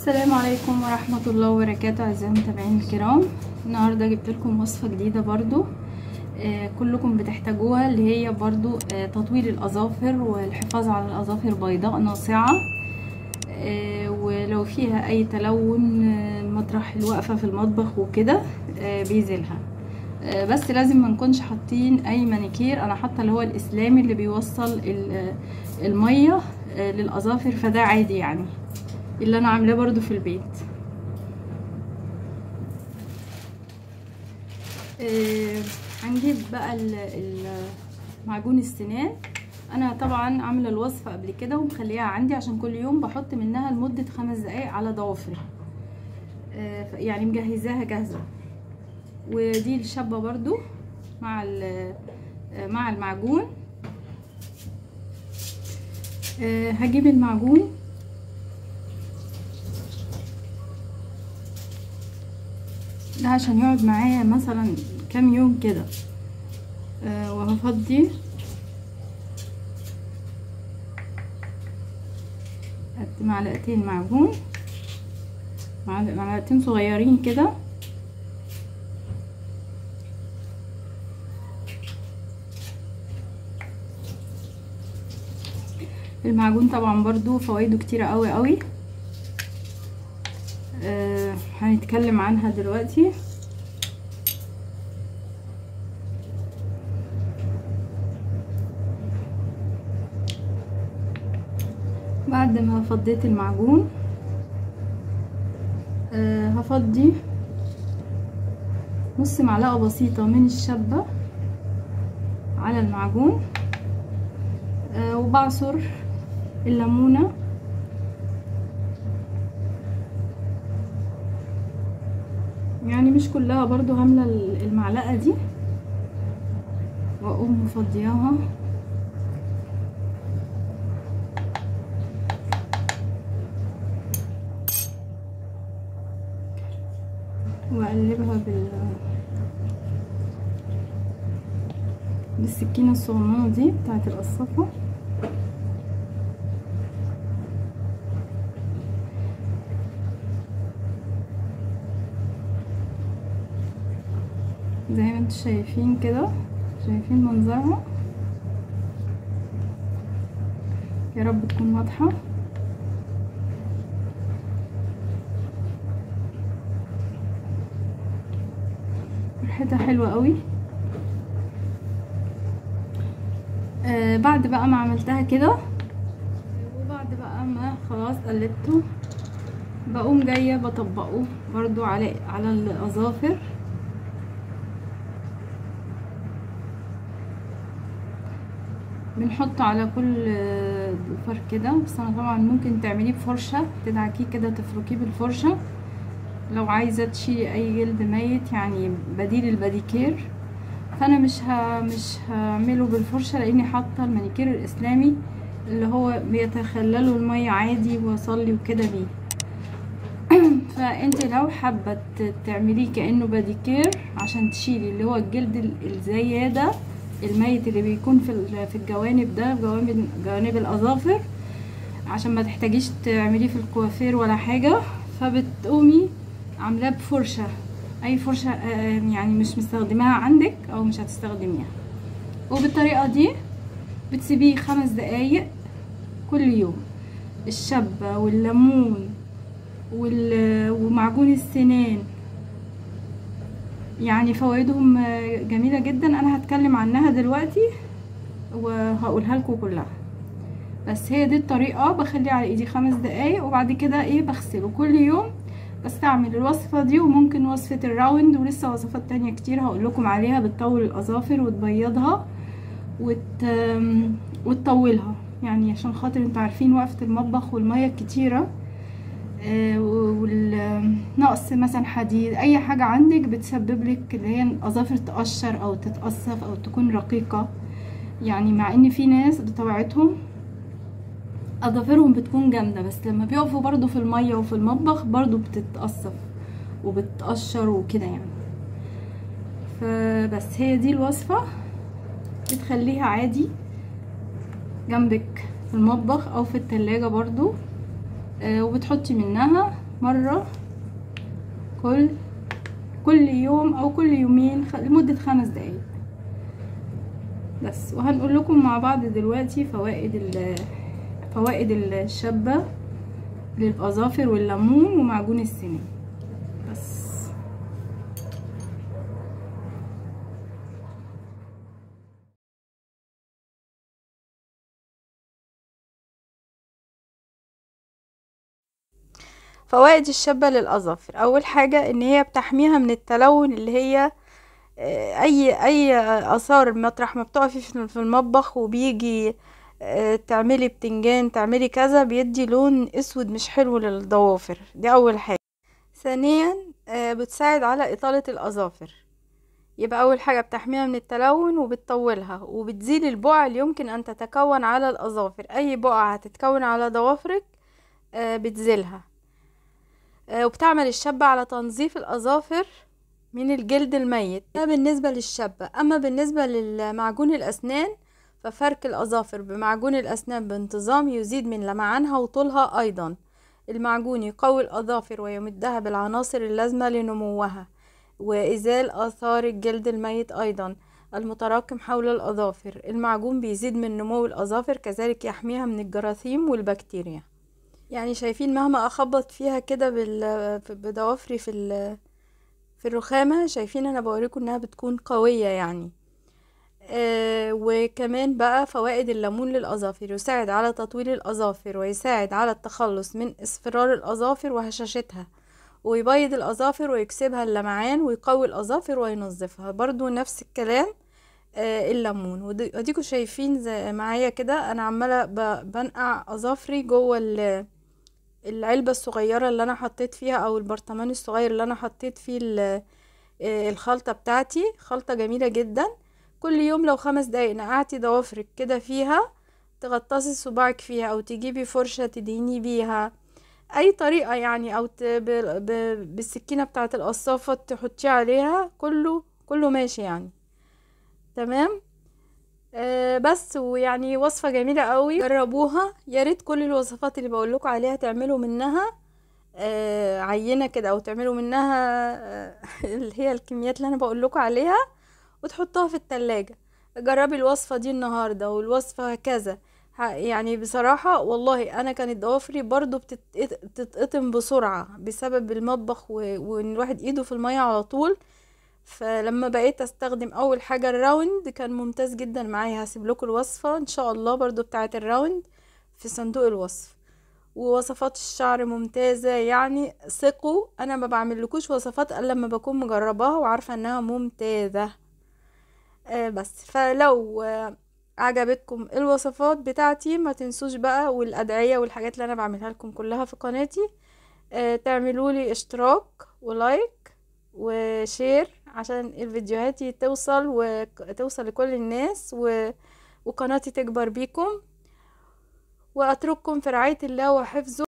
السلام عليكم ورحمة الله وبركاته أعزائي المتابعين الكرام النهاردة جبت لكم وصفة جديدة برضو آه كلكم بتحتاجوها اللي هي برضو آه تطويل الأظافر والحفاظ على الأظافر بيضاء ناصعة آه ولو فيها أي تلون آه مطرح الوقفة في المطبخ وكده آه بيزيلها آه بس لازم ما نكونش حاطين أي مانيكير أنا حاطة اللي هو الإسلامي اللي بيوصل المية آه للأظافر فده عادي يعني اللي انا عاملاه برضو في البيت آه هنجيب بقى معجون السنان انا طبعا عامله الوصفه قبل كده ومخليها عندي عشان كل يوم بحط منها لمده خمس دقايق على ضوافري آه يعني مجهزاها جاهزه ودي الشابه برضو مع مع المعجون آه هجيب المعجون ده عشان يقعد معايا مثلا كام يوم كده أه وهفضي قد معلقتين معجون معلقتين صغيرين كده المعجون طبعا برضو فوائده كتيرة قوي قوي أه هنتكلم عنها دلوقتي بعد ما فضيت المعجون أه هفضي نص معلقة بسيطة من الشبة على المعجون أه وبعصر الليمونه يعني مش كلها برضو عاملة المعلقة دي واقوم مفضياها واقلبها بال بالسكينة الصغننة دي بتاعت القصافة زي ما انتم شايفين كده شايفين منظرها يا رب تكون واضحة ريحتها حلوة قوي آه بعد بقى ما عملتها كده وبعد بقى ما خلاص قلبته بقوم جاية بطبقه برضو على على الاظافر بنحط على كل ضفر كده بس انا طبعا ممكن تعمليه بفرشه تدعكيه كده تفركيه بالفرشه لو عايزه تشيلي اي جلد ميت يعني بديل الباديكير فانا مش ها مش هعمله بالفرشه لاني حاطه المانيكير الاسلامي اللي هو بيتخلله الميه عادي واصلي وكده بيه فانت لو حابه تعمليه كانه باديكير عشان تشيلي اللي هو الجلد الزياده الميت اللي بيكون في في الجوانب ده جوانب جوانب الاظافر عشان ما تحتاجيش تعمليه في الكوافير ولا حاجه فبتقومي عاملاه بفرشه اي فرشه يعني مش مستخدماها عندك او مش هتستخدميها وبالطريقه دي بتسيبيه خمس دقايق كل يوم الشبه والليمون ومعجون السنان يعني فوائدهم جميله جدا انا هتكلم عنها دلوقتي وهقولها لكم كلها بس هي دي الطريقه بخليه على ايدي خمس دقايق وبعد كده ايه بغسله كل يوم بستعمل الوصفه دي وممكن وصفه الراوند ولسه وصفات تانية كتير هقول لكم عليها بتطول الاظافر وتبيضها وت... وتطولها يعني عشان خاطر انتوا عارفين وقفه المطبخ والميه الكتيره والنقص مثلا حديد اي حاجة عندك بتسبب لك اللي هي الاظافر تقشر او تتقصف او تكون رقيقة يعني مع ان في ناس بطبيعتهم اظافرهم بتكون جامدة بس لما بيقفوا برضو في المية وفي المطبخ برضو بتتقصف وبتقشر وكده يعني فبس هي دي الوصفة بتخليها عادي جنبك في المطبخ او في التلاجة برضو آه وبتحطي منها مرة كل كل يوم او كل يومين لمدة خمس دقايق بس وهنقول لكم مع بعض دلوقتي فوائد فوائد الشابة للأظافر والليمون ومعجون السنان بس فوائد الشابة للأظافر أول حاجة إن هي بتحميها من التلون اللي هي أي أي آثار مطرح ما بتقفي في المطبخ وبيجي تعملي بتنجان تعملي كذا بيدي لون اسود مش حلو للضوافر دي اول حاجة ثانيا بتساعد على اطالة الاظافر يبقى اول حاجة بتحميها من التلون وبتطولها وبتزيل البقع اللي يمكن ان تتكون على الاظافر اي بقعة هتتكون على ضوافرك بتزيلها وبتعمل الشابة على تنظيف الاظافر من الجلد الميت ده بالنسبة للشابة اما بالنسبة للمعجون الاسنان ففرك الأظافر بمعجون الأسنان بانتظام يزيد من لمعانها وطولها أيضا المعجون يقوي الأظافر ويمدها بالعناصر اللازمة لنموها وإزال آثار الجلد الميت أيضا المتراكم حول الأظافر المعجون بيزيد من نمو الأظافر كذلك يحميها من الجراثيم والبكتيريا يعني شايفين مهما أخبط فيها كده بضوافري في في الرخامة شايفين أنا بوريكم إنها بتكون قوية يعني آه وكمان بقى فوائد الليمون للأظافر يساعد على تطويل الأظافر ويساعد على التخلص من اصفرار الأظافر وهشاشتها ويبيض الأظافر ويكسبها اللمعان ويقوي الأظافر وينظفها برضو نفس الكلام آه الليمون وديكوا شايفين زي معايا كده أنا عمالة بنقع أظافري جوه العلبة الصغيرة اللي أنا حطيت فيها أو البرطمان الصغير اللي أنا حطيت فيه الخلطة بتاعتي خلطة جميلة جدا كل يوم لو خمس دقايق نقعتي ضوافرك كده فيها تغطسي صباعك فيها او تجيبي فرشة تدهني بيها اي طريقة يعني او ت... ب... ب... بالسكينة بتاعة القصافة تحطيه عليها كله كله ماشي يعني تمام آه بس ويعني وصفة جميلة قوي جربوها يا ريت كل الوصفات اللي بقولكوا عليها تعملوا منها آه عينة كده او تعملوا منها آه اللي هي الكميات اللي انا بقولكوا عليها وتحطها في التلاجة جربي الوصفة دي النهاردة والوصفة كذا يعني بصراحة والله انا كانت ضوافري برضو بتتقطم بسرعة بسبب المطبخ وان الواحد ايده في المية على طول فلما بقيت استخدم اول حاجة الراوند كان ممتاز جدا معايا هسيب لكم الوصفة ان شاء الله برضو بتاعة الراوند في صندوق الوصف ووصفات الشعر ممتازة يعني ثقوا انا ما بعملكوش وصفات الا لما بكون مجرباها وعارفة انها ممتازة آه بس فلو آه عجبتكم الوصفات بتاعتي ما تنسوش بقى والادعية والحاجات اللي انا بعملها لكم كلها في قناتي آه تعملوا لي اشتراك ولايك وشير عشان الفيديوهات توصل وتوصل لكل الناس و... وقناتي تكبر بيكم واترككم في رعاية الله وحفظه